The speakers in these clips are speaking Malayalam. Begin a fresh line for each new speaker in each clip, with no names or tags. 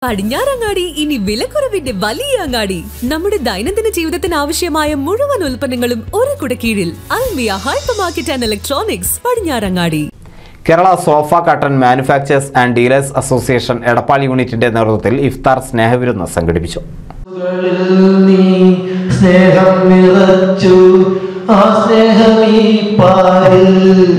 പടിഞ്ഞാറങ്ങാടി ഇനി വിലക്കുറവിന്റെ വലിയ അങ്ങാടി നമ്മുടെ ദൈനംദിന ജീവിതത്തിന് ആവശ്യമായ മുഴുവൻ ഉൽപ്പന്നങ്ങളും ഒരു കുടക്കീഴിൽ Almiya hypermarket and electronics Padinjarangadi
Kerala sofa curtain manufacturers and dealers association Edappal യൂണിറ്റിന്റെ നേതൃത്വത്തിൽ ഇഫ്താർ സ്നേഹവിരുന്ന് സംഘടിപ്പിച്ചു
നീ സ്നേഹം നിറച്ചു ആ സ്നേഹമീ പാരിൽ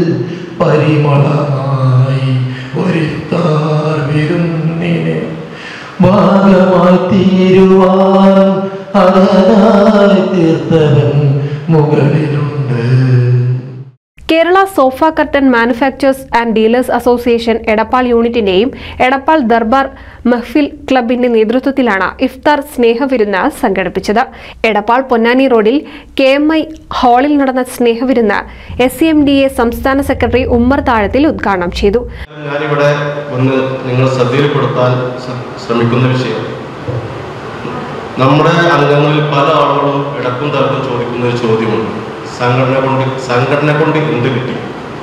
പരിമളമായി ഒരുത്താർ വിരുന്നിനെ ഭാഗമായി തീരുവാൻ അർഹനായി തീർത്തവൻ മുകളിലുണ്ട്
Kerala sofa curtain manufacturers and dealers association Edappal യൂണിറ്റിന്റെയും എടപ്പാൾ ദർബാർ മഹ്ഫിൽ ക്ലബിന്റെ നേതൃത്വത്തിലാണ് ഇഫ്താർ സ്നേഹവിരുന്ന് സംഘടിപ്പിച്ചത് എടപ്പാൾ പൊന്നാനി റോഡിൽ കെ എം ഐ ഹാളിൽ നടന്ന സ്നേഹവിരുന്ന് S C M D A സംസ്ഥാന സെക്രട്ടറി ഉമ്മർ താഴത്തിൽ ഉദ്ഘാടനം ചെയ്തു
ഞാനിവിടെ ഒന്ന് നിങ്ങൾ ശ്രദ്ധയിൽപ്പെടുത്താൻ ശ്ര- ശ്രമിക്കുന്ന വിഷയം നമ്മുടെ അംഗങ്ങളിൽ പല ആളുകളും ഇടക്കും തലക്കും ചോദിക്കുന്ന ഒരു ചോദ്യമുണ്ട് സംഘടന കൊണ്ട് സംഘടന കൊണ്ട് എന്ത് കിട്ടി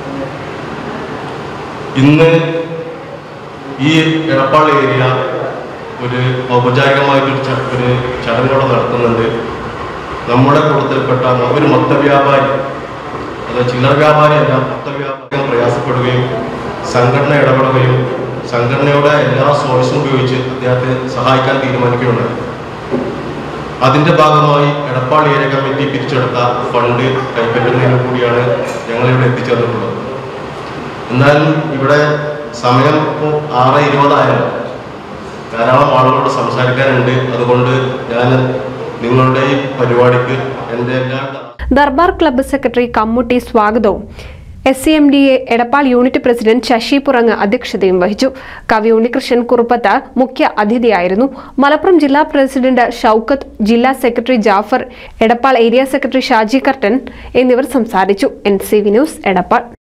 ഇന്ന് ഈ എടപ്പാൾ ഏരിയ ഒരു ഔപചാരികമായിട്ടൊരു ച- ഒരു ചടങ്ങോടെ നടത്തുന്നുണ്ട് നമ്മുടെ കൂട്ടത്തിൽപ്പെട്ട ഒരു മൊത്ത വ്യാപാരി അത് ചില്ലറ വ്യാപാരിയല്ല മൊത്ത വ്യാപാരി പ്രയാസപ്പെടുകയും സംഘടന ഇടപെടുകയും സംഘടനയുടെ എല്ലാ സോഴ്സും ഉപയോഗിച്ച് അദ്ദേഹത്തെ സഹായിക്കാൻ തീരുമാനിക്കുകയുണ്ടായി അതിന്റെ ഭാഗമായി എടപ്പാൾ ഏരിയ കമ്മിറ്റി പിരിച്ചെടുത്ത ഫണ്ട് കൈപ്പറ്റുന്നതിന് കൂടിയാണ് ഞങ്ങളിവിടെ എത്തിച്ചേർന്നിട്ടുള്ളത് എന്നാലും ഇവിടെ സമയം ഇപ്പോൾ ആറ് ഇരുപതായാലും ധാരാളം ആളുകളോട് സംസാരിക്കാനുണ്ട് അതുകൊണ്ട് ഞാൻ നിങ്ങളുടെ ഈ പരിപാടിക്ക് എൻ്റെ എല്ലാവിധ
ദർബാർ ക്ലബ്ബ് സെക്രട്ടറി കമ്മുട്ടി സ്വാഗതവും S C M D A Edappal unit president Sasi Purang അധ്യക്ഷതയും വഹിച്ചു കവി ഉണ്ണികൃഷ്ണൻ കുറുപ്പത്ത് മുഖ്യ അതിഥിയായിരുന്നു മലപ്പുറം ജില്ലാ പ്രസിഡന്റ് ഷൌക്കത്ത് ജില്ലാ secretary Jafar Edappal area secretary Shaji curtain എന്നിവർ സംസാരിച്ചു N C V news Edappal